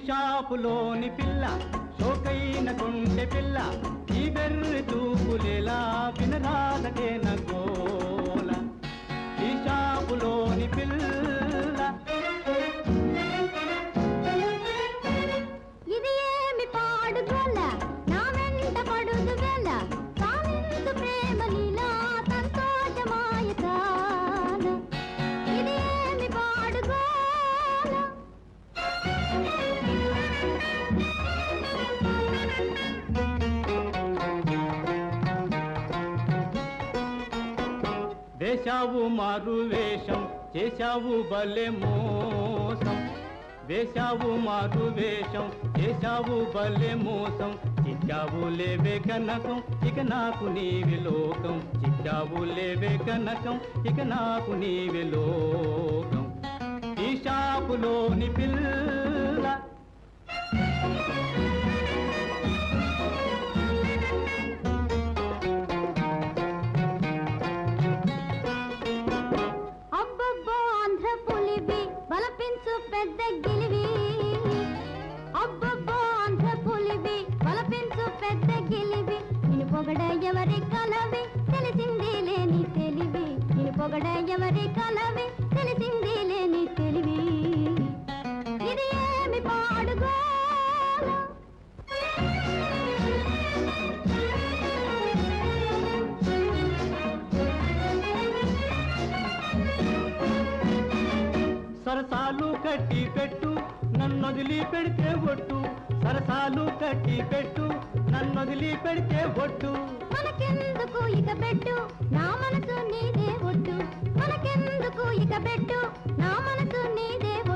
షాపులోని పిల్ల షోకైన కొంటె పిల్ల ఈ బెర్రి చూపులేలా వినరాదటే నగోల ఈ షాపులోని పిల్ల ఇది ఏమి పాడుగోల నా వెంట పడుదు వేళ సావిందు ప్రేమ లీలా సంతోషమాయ కాల ఇది ఏమి పాడుగోల వేశావు మారు వేషం చేశావు బలె మోసం వేశావు మారు వేషం చేశావు బలె మోసం చిచ్చావు లేవే కనకం ఇక నాకు నీవి లోకం చిచ్చావు లేవే కనకం ఇక నాకు నీవి లోకం ఈ షాపులోని పిల్ల అబ్బబ్బో ఆంధ్ర పులివి బలపించు పెద్ద గిలివి అబ్బబ్బో ఆంధ్ర పులివి బలపించు పెద్ద గిలివి నిన్ను పొగడ ఎవరి కలవి తెలిసింది లేని తెలివి నిన్ను పొగడ ఎవరి కలవి తెలిసింది లేని తెలివి ఇది ఏమి పాడుగోల సరసాలు కట్టి పెట్టు నన్ను వదిలి పెడితే ఒట్టు సరసాలు కట్టి పెట్టు నన్ను వదిలి పెడితే ఒట్టు మనకెందుకు ఇక పెట్టు నా మనసు నీదే ఒట్టు మనకెందుకు ఇక పెట్టు నా మనసు నీదే